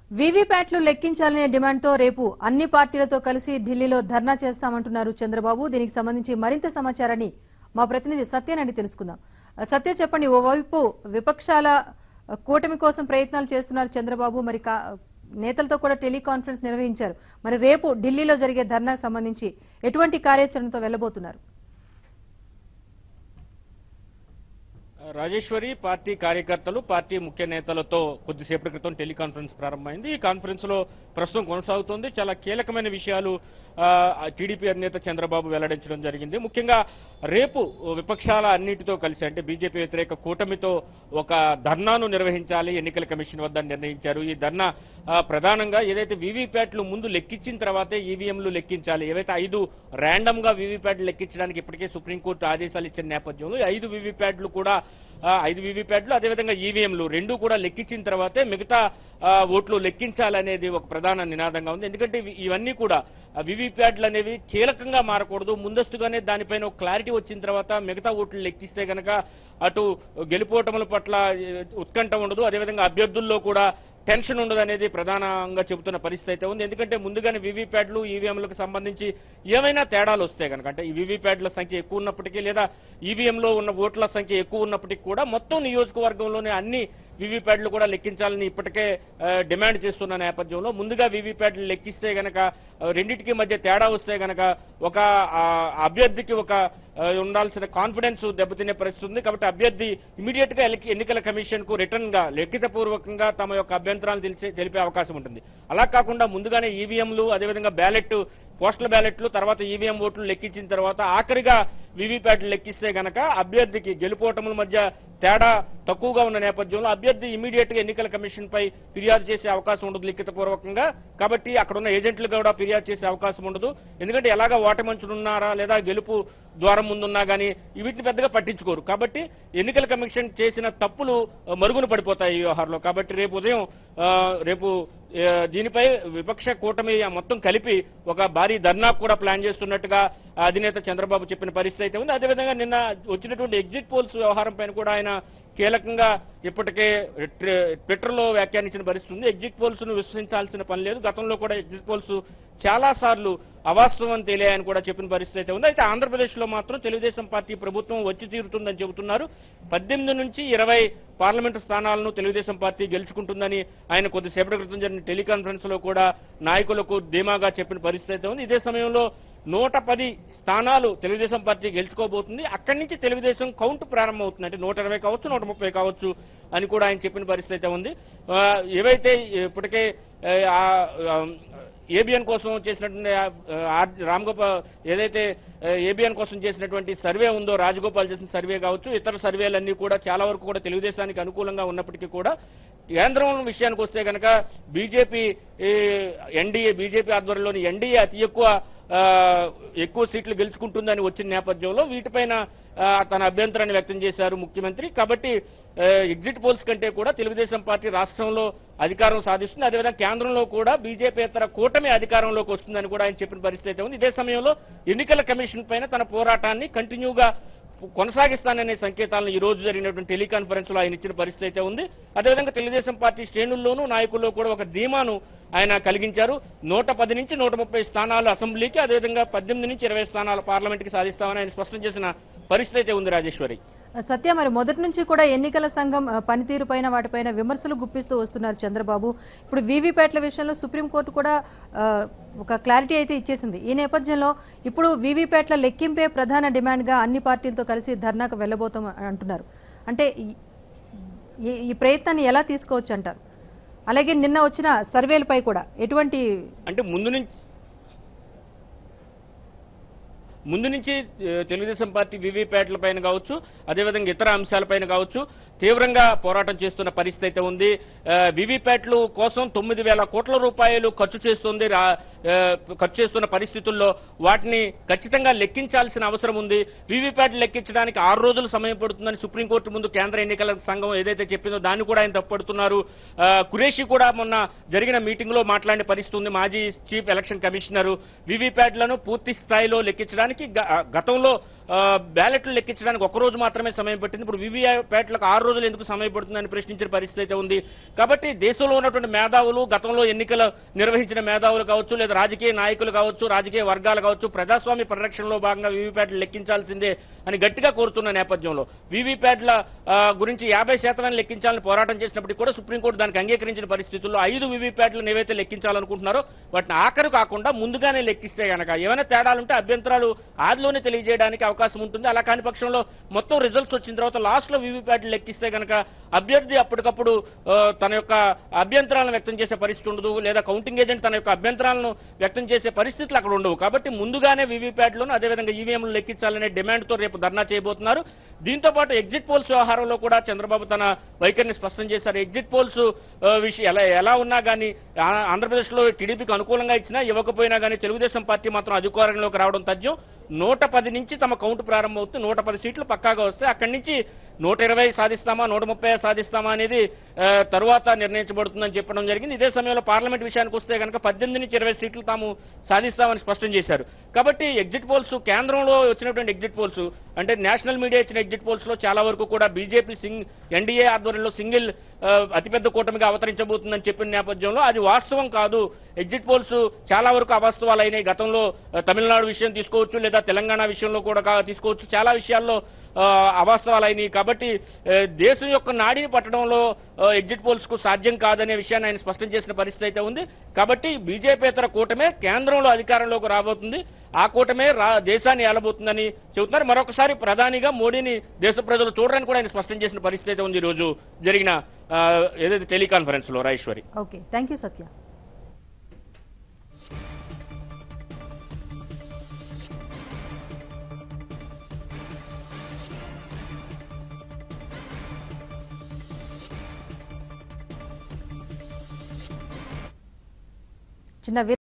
వీవీప్యాట్లు లెక్కించాలనే డిమాండ్తో రేపు అన్ని పార్టీలతో కలిసి ఢిల్లీలో ధర్నా చేస్తామంటున్నారు చంద్రబాబు దీనికి సంబంధించి మరింత సమాచారాన్ని మా ప్రతినిధి సత్యనారాయణ తెలుసుకుందాం సత్య చెప్పండి ఓవైపు విపక్షాల కూటమి కోసం ప్రయత్నాలు చేస్తున్నారు చంద్రబాబు మరి కా- నేతలతో కూడా టెలికాన్ఫరెన్స్ నిర్వహించారు మరి రేపు ఢిల్లీలో జరిగే ధర్నాకు సంబంధించి ఎటువంటి కార్యాచరణతో వెళ్లబోతున్నారు రాజేశ్వరి పార్టీ కార్యకర్తలు పార్టీ ముఖ్య నేతలతో కొద్దిసేపటి క్రితం టెలికాన్ఫరెన్స్ ప్రారంభమైంది ఈ కాన్ఫరెన్స్ లో ప్రస్తుతం కొనసాగుతోంది చాలా కీలకమైన విషయాలు ఆ, టీడీపీ అధినేత చంద్రబాబు వెల్లడించడం జరిగింది ముఖ్యంగా రేపు విపక్షాల అన్నిటితో కలిసి అంటే బీజేపీ వ్యతిరేక కూటమితో ఒక ధర్నాను నిర్వహించాలి ఎన్నికల కమిషన్ వద్ద నిర్ణయించారు ఈ ధర్నా ఆ, ప్రధానంగా ఏదైతే వీవీప్యాట్లు ముందు లెక్కించిన తర్వాతే ఈవీఎంలు లెక్కించాలి ఏవైతే ఐదు ర్యాండమ్ గా వీవీప్యాట్లు లెక్కించడానికి ఇప్పటికే సుప్రీంకోర్టు ఆదేశాలు ఇచ్చిన నేపథ్యంలో ఈ ఐదు వీవీప్యాట్లు కూడా ఆ, ఐదు వీవీప్యాట్లు అదేవిధంగా ఈవీఎంలు రెండు కూడా లెక్కించిన తర్వాతే మిగతా ఆ, ఓట్లు లెక్కించాలనేది ఒక ప్రధాన నినాదంగా ఉంది ఎందుకంటే ఇవి- ఇవన్నీ కూడా వీవీప్యాట్లు అనేవి కీలకంగా మారకూడదు ముందస్తుగానే దానిపైన ఒక క్లారిటీ వచ్చిన తర్వాత మిగతా ఓట్లు లెక్కిస్తే గనక అటు గెలుపోటముల పట్ల ఏ, ఉత్కంఠ ఉండదు అదేవిధంగా అభ్యర్థుల్లో కూడా టెన్షన్ ఉండదు అనేది ప్రధానంగా చెబుతున్న పరిస్థితి అయితే ఉంది ఎందుకంటే ముందుగానే వీవీప్యాట్లు ఈవీఎంలకు సంబంధించి ఏమైనా తేడాలు వస్తే కనుక అంటే ఈ వీవీప్యాట్ల సంఖ్య ఎక్కువ ఉన్నప్పటికీ లేదా ఈవీఎంలో ఉన్న ఓట్ల సంఖ్య ఎక్కువ ఉన్నప్పటికీ కూడా మొత్తం నియోజకవర్గంలోనే అన్ని వీవీప్యాట్లు కూడా లెక్కించాలని ఇప్పటికే ఆ, డిమాండ్ చేస్తున్న నేపథ్యంలో ముందుగా వీవీప్యాట్లు లెక్కిస్తే గనక ఆ, రెండింటికి మధ్య తేడా వస్తే గనక ఒక ఆ, అభ్యర్థికి ఒక ఆ, ఉండాల్సిన కాన్ఫిడెన్స్ దెబ్బతినే పరిస్థితి ఉంది కాబట్టి అభ్యర్థి ఇమీడియట్ గా ఎలకి- ఎన్నికల కమిషన్ కు రిటర్న్ గా లిఖిత పూర్వకంగా తమ యొక్క అభ్యంతరాలు తెలిసే తెలిపే అవకాశం ఉంటుంది అలా కాకుండా ముందుగానే ఈవీఎంలు అదేవిధంగా బ్యాలెట్ పోస్టల్ బ్యాలెట్లు తర్వాత ఈవీఎం ఓట్లు లెక్కించిన తర్వాత ఆఖరిగా వీవీప్యాట్లు లెక్కిస్తే గనక అభ్యర్థికి గెలుపోటముల మధ్య తేడా తక్కువగా ఉన్న నేపథ్యంలో అభ్యర్థి ఇమీడియట్ గా ఎన్నికల కమిషన్ పై ఫిర్యాదు చేసే అవకాశం ఉండదు లిఖిత పూర్వకంగా కాబట్టి అక్కడ ఉన్న ఏజెంట్లు కూడా ఫిర్యాదు చేసే అవకాశం ఉండదు ఎందుకంటే ఎలాగా ఓటమంచునున్నారా లేదా గెలుపు ద్వారం ముందున్నా గానీ వీటిని పెద్దగా పట్టించుకోరు కాబట్టి ఎన్నికల కమిషన్ చేసిన తప్పులు ఆ, మరుగున పడిపోతాయి ఈ వ్యవహారంలో కాబట్టి రేపు ఉదయం ఆ, రేపు ఆ, దీనిపై విపక్ష కూటమి మొత్తం కలిపి ఒక భారీ ధర్నా కూడా ప్లాన్ చేస్తున్నట్టుగా అధినేత చంద్రబాబు చెప్పిన పరిస్థితి అయితే ఉంది అదేవిధంగా నిన్న వచ్చినటువంటి ఎగ్జిట్ పోల్స్ వ్యవహారం పైన కూడా ఆయన కీలకంగా ఇప్పటికే ట్రి- ట్విట్టర్లో వ్యాఖ్యానించిన పరిస్థితి ఉంది ఎగ్జిట్ పోల్స్ ను విశ్వసించాల్సిన పని లేదు గతంలో కూడా ఎగ్జిట్ పోల్స్ చాలా సార్లు అవాస్తవం తేలియాయని కూడా చెప్పిన పరిస్థితి అయితే ఉంది అయితే ఆంధ్రప్రదేశ్ లో మాత్రం తెలుగుదేశం పార్టీ ప్రభుత్వం వచ్చి తీరుతుందని చెబుతున్నారు పద్దెనిమిది నుంచి ఇరవై పార్లమెంటు స్థానాలను తెలుగుదేశం పార్టీ గెలుచుకుంటుందని ఆయన కొద్దిసేపటి క్రితం జరిగిన టెలికాన్ఫరెన్స్ లో కూడా నాయకులకు ధీమాగా చెప్పిన పరిస్థితి అయితే ఉంది ఇదే సమయంలో నూట పది స్థానాలు తెలుగుదేశం పార్టీ గెలుచుకోబోతుంది అక్కడి నుంచి తెలుగుదేశం కౌంట్ ప్రారంభమవుతుంది అంటే నూట ఇరవై కావచ్చు నూట ముప్పై కావచ్చు అని కూడా ఆయన చెప్పిన పరిస్థితి అయితే ఉంది ఆ, ఏవైతే ఇప్పటికే ఆ, ఆ, ఏబిఎన్ కోసం చేసినటువంటి ఆ, ఆర్- రామ్ గోపాల్ ఏదైతే ఏబిఎన్ కోసం చేసినటువంటి సర్వే ఉందో రాజగోపాల్ చేసిన సర్వే కావచ్చు ఇతర సర్వేలన్నీ కూడా చాలా వరకు కూడా తెలుగుదేశానికి అనుకూలంగా ఉన్నప్పటికీ కూడా కేంద్రం విషయానికి వస్తే కనుక బీజేపీ ఎన్డీఏ బీజేపీ ఆధ్వర్యంలోని ఎన్డీఏ అతి ఎక్కువ ఆ, ఎక్కువ సీట్లు గెలుచుకుంటుందని వచ్చిన నేపథ్యంలో వీటిపైన ఆ, తన అభ్యంతరాన్ని వ్యక్తం చేశారు ముఖ్యమంత్రి కాబట్టి ఆ, ఎగ్జిట్ పోల్స్ కంటే కూడా తెలుగుదేశం పార్టీ రాష్ట్రంలో అధికారం సాధిస్తుంది అదేవిధంగా కేంద్రంలో కూడా బీజేపీ ఇతర కూటమి అధికారంలోకి వస్తుందని కూడా ఆయన చెప్పిన పరిస్థితి అయితే ఉంది ఇదే సమయంలో ఎన్నికల కమిషన్ పైన తన పోరాటాన్ని కంటిన్యూగా కొనసాగిస్తాననే సంకేతాలను ఈ రోజు జరిగినటువంటి టెలికాన్ఫరెన్స్ లో ఆయన ఇచ్చిన పరిస్థితి అయితే ఉంది అదేవిధంగా తెలుగుదేశం పార్టీ శ్రేణుల్లోనూ నాయకుల్లో కూడా ఒక ధీమాను ఆయన కలిగించారు నూట పది నుంచి నూట ముప్పై స్థానాలు అసెంబ్లీకి అదేవిధంగా పద్దెనిమిది నుంచి ఇరవై స్థానాలు పార్లమెంట్కి సాధిస్తామని ఆయన స్పష్టం చేసిన పరిస్థితి అయితే ఉంది రాజేశ్వరి సత్య మరి మొదటి నుంచి కూడా ఎన్నికల సంఘం ఆ, పనితీరు పైన వాటిపైన విమర్శలు గుప్పిస్తూ వస్తున్నారు చంద్రబాబు ఇప్పుడు వీవీప్యాట్ల విషయంలో సుప్రీంకోర్టు కూడా ఆ, ఒక క్లారిటీ అయితే ఇచ్చేసింది ఈ నేపథ్యంలో ఇప్పుడు వీవీప్యాట్ల లెక్కింపే ప్రధాన డిమాండ్గా అన్ని పార్టీలతో కలిసి ధర్నాకు వెళ్ళబోతాం అంటున్నారు అంటే ఈ- ఈ- ఈ ప్రయత్నాన్ని ఎలా తీసుకోవచ్చు అంటారు అలాగే నిన్న వచ్చిన సర్వేలపై కూడా ఎటువంటి అంటే ముందు నుంచి ముందు నుంచి ఏ, తెలుగుదేశం పార్టీ వీవీప్యాట్ల పైన కావచ్చు అదేవిధంగా ఇతర అంశాలపైన కావచ్చు తీవ్రంగా పోరాటం చేస్తున్న పరిస్థితి అయితే ఉంది ఆ, వీవీప్యాట్లు కోసం తొమ్మిది వేల కోట్ల రూపాయలు ఖర్చు చేస్తుంది రా- ఆ, ఖర్చు చేస్తున్న పరిస్థితుల్లో వాటిని ఖచ్చితంగా లెక్కించాల్సిన అవసరం ఉంది వీవీప్యాట్లు లెక్కించడానికి ఆరు రోజులు సమయం పడుతుందని సుప్రీంకోర్టు ముందు కేంద్ర ఎన్నికల సంఘం ఏదైతే చెప్పిందో దాన్ని కూడా ఆయన తప్పుపడుతున్నారు ఆ, కురేషి కూడా మొన్న జరిగిన మీటింగ్ లో మాట్లాడిన పరిస్థితి ఉంది మాజీ చీఫ్ ఎలక్షన్ కమిషనర్ వీవీప్యాట్లను పూర్తి స్థాయిలో లెక్కించడానికి గ- గతంలో ఆ, బ్యాలెట్లు లెక్కించడానికి ఒక రోజు మాత్రమే సమయం పట్టింది ఇప్పుడు వివిప్యాట్లకు ఆరు రోజులు ఎందుకు సమయం పడుతుందని ప్రశ్నించిన పరిస్థితి అయితే ఉంది కాబట్టి దేశంలో ఉన్నటువంటి మేధావులు గతంలో ఎన్నికలు నిర్వహించిన మేధావులు కావచ్చు లేదా రాజకీయ నాయకులు కావచ్చు రాజకీయ వర్గాలు కావచ్చు ప్రజాస్వామ్య పరిరక్షణలో భాగంగా వివిప్యాట్లు లెక్కించాల్సిందే అని గట్టిగా కోరుతున్న నేపథ్యంలో వివిప్యాట్ల ఆ, గురించి యాభై శాతం లెక్కించాలని పోరాటం చేసినప్పటికీ కూడా సుప్రీంకోర్టు దానికి అంగీకరించిన పరిస్థితుల్లో ఐదు వివిప్యాట్లను ఏవైతే లెక్కించాలనుకుంటున్నారో వాటిని ఆఖరు కాకుండా ముందుగానే లెక్కిస్తే గనక ఏమైనా తేడాలుంటే అభ్యంతరాలు ఆదిలోనే తెలియజేయడానికి అవకాశం ఉంటుంది అలా కాని పక్షంలో మొత్తం రిజల్ట్స్ వచ్చిన తర్వాత లాస్ట్ లో వీవీప్యాట్లు లెక్కిస్తే గనక అభ్యర్థి అప్పటికప్పుడు ఆ, తన యొక్క అభ్యంతరాలను వ్యక్తం చేసే పరిస్థితి ఉండదు లేదా కౌంటింగ్ ఏజెంట్ తన యొక్క అభ్యంతరాలను వ్యక్తం చేసే పరిస్థితులు అక్కడ ఉండవు కాబట్టి ముందుగానే వీవీప్యాట్లను అదేవిధంగా ఈవీఎంలు లెక్కించాలనే డిమాండ్ తో రేపు ధర్నా చేయబోతున్నారు దీంతో పాటు ఎగ్జిట్ పోల్స్ వ్యవహారంలో కూడా చంద్రబాబు తన వైఖరిని స్పష్టం చేశారు ఎగ్జిట్ పోల్స్ విషయం ఎలా ఎలా ఉన్నా కానీ ఆంధ్రప్రదేశ్ లో టీడీపీకి అనుకూలంగా ఇచ్చినా ఇవ్వకపోయినా కానీ తెలుగుదేశం పార్టీ మాత్రం అధికారంలోకి రావడం తథ్యం నూట పది నుంచి తమ కౌంట్ ప్రారంభమవుతుంది నూట పది సీట్లు పక్కాగా వస్తే అక్కడి నుంచి నూట ఇరవై సాధిస్తామా నూట ముప్పై సాధిస్తామా అనేది ఆ, తరువాత నిర్ణయించబడుతుందని చెప్పడం జరిగింది ఇదే సమయంలో పార్లమెంట్ విషయానికి వస్తే కనుక పద్దెనిమిది నుంచి ఇరవై సీట్లు తాము సాధిస్తామని స్పష్టం చేశారు కాబట్టి ఎగ్జిట్ పోల్స్ కేంద్రంలో వచ్చినటువంటి ఎగ్జిట్ పోల్స్ అంటే నేషనల్ మీడియా ఇచ్చిన ఎగ్జిట్ పోల్స్ లో చాలా వరకు కూడా బీజేపీ సింగ్ ఎన్డీఏ ఆధ్వర్యంలో సింగిల్ ఆ, అతిపెద్ద కూటమిగా అవతరించబోతుందని చెప్పిన నేపథ్యంలో అది వాస్తవం కాదు ఎగ్జిట్ పోల్స్ చాలా వరకు అవాస్తవాలు అయినాయి గతంలో ఆ, తమిళనాడు విషయం తీసుకోవచ్చు లేదా తెలంగాణ విషయంలో కూడా కా- తీసుకోవచ్చు చాలా విషయాల్లో ఆ, అవాస్తవాలు అయినాయి కాబట్టి ఆ, దేశం యొక్క నాడిని పట్టడంలో ఆ, ఎగ్జిట్ పోల్స్ కు సాధ్యం కాదనే విషయాన్ని ఆయన స్పష్టం చేసిన పరిస్థితి అయితే ఉంది కాబట్టి బీజేపీతర కూటమే కేంద్రంలో అధికారంలోకి రాబోతుంది ఆ కూటమే రా- దేశాన్ని ఏలబోతుందని చెబుతున్నారు మరొకసారి ప్రధానిగా మోడీని దేశ ప్రజలు చూడడానికి కూడా ఆయన స్పష్టం చేసిన పరిస్థితి అయితే ఉంది ఈ రోజు జరిగిన ఆ, ఏదైతే టెలికాన్ఫరెన్స్ లో Rajeshwari okay thank you Satya చిన్న వి-